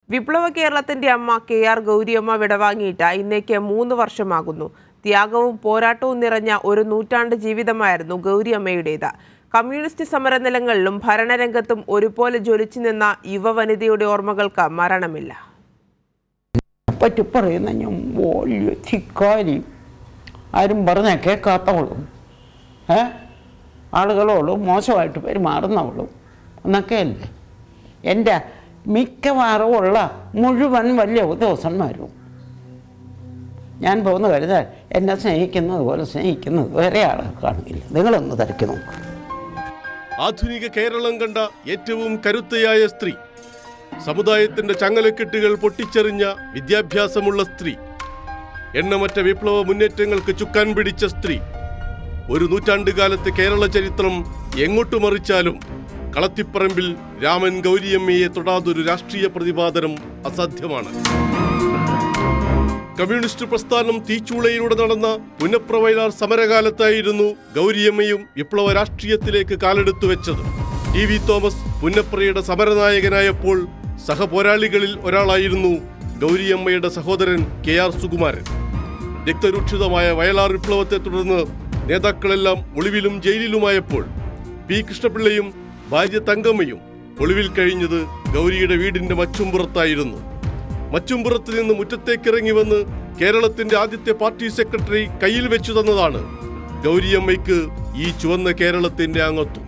വിപ്ലവ കേരളത്തിന്റെ അമ്മ കെ ആർ ഗൗരിയമ്മ വിടവാങ്ങിയിട്ട് ഇന്നേക്ക് മൂന്ന് വർഷമാകുന്നു ത്യാഗവും പോരാട്ടവും നിറഞ്ഞ ഒരു നൂറ്റാണ്ട് ജീവിതമായിരുന്നു ഗൗരിയമ്മയുടേത് കമ്മ്യൂണിസ്റ്റ് സമരനിലങ്ങളിലും ഭരണരംഗത്തും ഒരുപോലെ ജ്വലിച്ചു നിന്ന യുവവനിതയുടെ ഓർമ്മകൾക്ക് മരണമില്ല പറ്റി പറയുന്ന ഞാൻ വലിയ ധിക്കാരി ആരും പറഞ്ഞാൽ കേൾക്കാത്തവളും ഏ ആളുകളോട് മോശമായിട്ട് പെരുമാറുന്നവളും എന്നൊക്കെയല്ലേ എൻ്റെ മിക്കവാറും ഉള്ള മുഴുവൻ വലിയ ഉദ്യോഗസ്ഥന്മാരും ഞാൻ പോകുന്ന കരുതാൻ എന്നെ സ്നേഹിക്കുന്നത് പോലെ സ്നേഹിക്കുന്നത് വേറെ ആളെ കാണില്ല നിങ്ങളൊന്ന് തിരക്കി നോക്കും ആധുനിക കേരളം കണ്ട ഏറ്റവും കരുത്തയായ സ്ത്രീ സമുദായത്തിന്റെ ചങ്ങലക്കെട്ടുകൾ പൊട്ടിച്ചെറിഞ്ഞ വിദ്യാഭ്യാസമുള്ള സ്ത്രീ എണ്ണമറ്റ വിപ്ലവ മുന്നേറ്റങ്ങൾക്ക് ചുക്കാൻ പിടിച്ച സ്ത്രീ ഒരു നൂറ്റാണ്ടുകാലത്തെ കേരള ചരിത്രം എങ്ങോട്ട് മറിച്ചാലും കളത്തിപ്പറമ്പിൽ രാമൻ ഗൗരിയമ്മയെ തൊടാതൊരു രാഷ്ട്രീയ പ്രതിപാദനം അസാധ്യമാണ് കമ്മ്യൂണിസ്റ്റ് പ്രസ്ഥാനം തീച്ചൂളയിലൂടെ നടന്ന പുനഃപ്രവയലാർ സമരകാലത്തായിരുന്നു ഗൗരിയമ്മയും വിപ്ലവ രാഷ്ട്രീയത്തിലേക്ക് കാലെടുത്തു വെച്ചത് ടി വി തോമസ് പുന്നപ്രയുടെ സമരനായകനായപ്പോൾ സഹപോരാളികളിൽ ഒരാളായിരുന്നു ഗൗരിയമ്മയുടെ സഹോദരൻ കെ ആർ സുകുമാരൻ രക്തരൂക്ഷിതമായ വയലാർ വിപ്ലവത്തെ തുടർന്ന് നേതാക്കളെല്ലാം ഒളിവിലും ജയിലിലുമായപ്പോൾ പി കൃഷ്ണപിള്ളയും ഭാര്യ തങ്കമ്മയും ഒളിവിൽ കഴിഞ്ഞത് ഗൗരിയുടെ വീടിന്റെ മച്ചുംപുറത്തായിരുന്നു മച്ചുംപുറത്ത് നിന്ന് മുറ്റത്തേക്കിറങ്ങി വന്ന് കേരളത്തിന്റെ ആദ്യത്തെ പാർട്ടി സെക്രട്ടറി കയ്യിൽ വെച്ചു തന്നതാണ് ഗൗരിയമ്മയ്ക്ക് ഈ ചുവന്ന കേരളത്തിന്റെ അംഗത്വം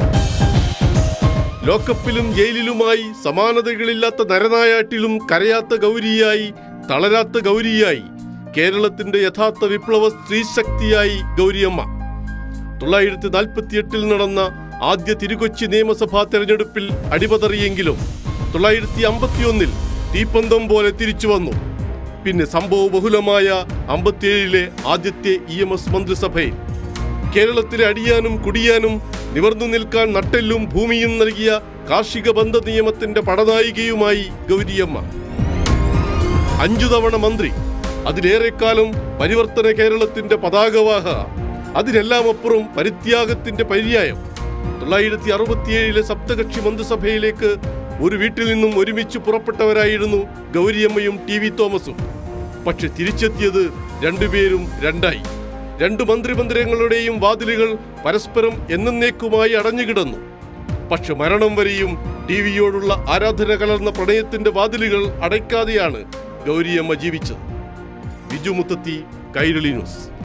ലോക്കപ്പിലും ജയിലിലുമായി സമാനതകളില്ലാത്ത നരനായാട്ടിലും കരയാത്ത ഗൗരിയായി തളരാത്ത ഗൗരിയായി കേരളത്തിന്റെ യഥാർത്ഥ വിപ്ലവ സ്ത്രീശക്തിയായി ഗൗരിയമ്മ തൊള്ളായിരത്തി നാൽപ്പത്തിയെട്ടിൽ നടന്ന ആദ്യ തിരുകൊച്ചി നിയമസഭാ തെരഞ്ഞെടുപ്പിൽ അടിപതറിയെങ്കിലും തൊള്ളായിരത്തി അമ്പത്തിയൊന്നിൽ തീപ്പന്തം പോലെ തിരിച്ചു വന്നു പിന്നെ സംഭവ ബഹുലമായ അമ്പത്തിയേഴിലെ ആദ്യത്തെ ഇ എം എസ് മന്ത്രിസഭയിൽ കേരളത്തിലെ അടിയാനും കുടിയാനും നിവർന്നു നിൽക്കാൻ നട്ടെല്ലും ഭൂമിയും നൽകിയ കാർഷിക ബന്ധ നിയമത്തിന്റെ പടനായികയുമായി ഗൗരിയമ്മ അഞ്ചു തവണ മന്ത്രി അതിലേറെക്കാലം പരിവർത്തന കേരളത്തിന്റെ പതാകവാഹ അതിനെല്ലാം അപ്പുറം പരിത്യാഗത്തിന്റെ പര്യായം തൊള്ളായിരത്തി അറുപത്തിയേഴിലെ സപ്തകക്ഷി മന്ത്രിസഭയിലേക്ക് ഒരു വീട്ടിൽ നിന്നും ഒരുമിച്ച് പുറപ്പെട്ടവരായിരുന്നു ഗൗരിയമ്മയും ടി വി തോമസും പക്ഷെ തിരിച്ചെത്തിയത് രണ്ടുപേരും രണ്ടായി രണ്ട് മന്ത്രിമന്ദിരങ്ങളുടെയും വാതിലുകൾ പരസ്പരം എന്നേക്കുമായി അടഞ്ഞുകിടന്നു പക്ഷെ മരണം വരെയും ടി വിയോടുള്ള ആരാധന കലർന്ന പ്രണയത്തിന്റെ വാതിലുകൾ അടയ്ക്കാതെയാണ് ഗൗരിയമ്മ ജീവിച്ചത് ബിജു മുത്തത്തി കൈരളി ന്യൂസ്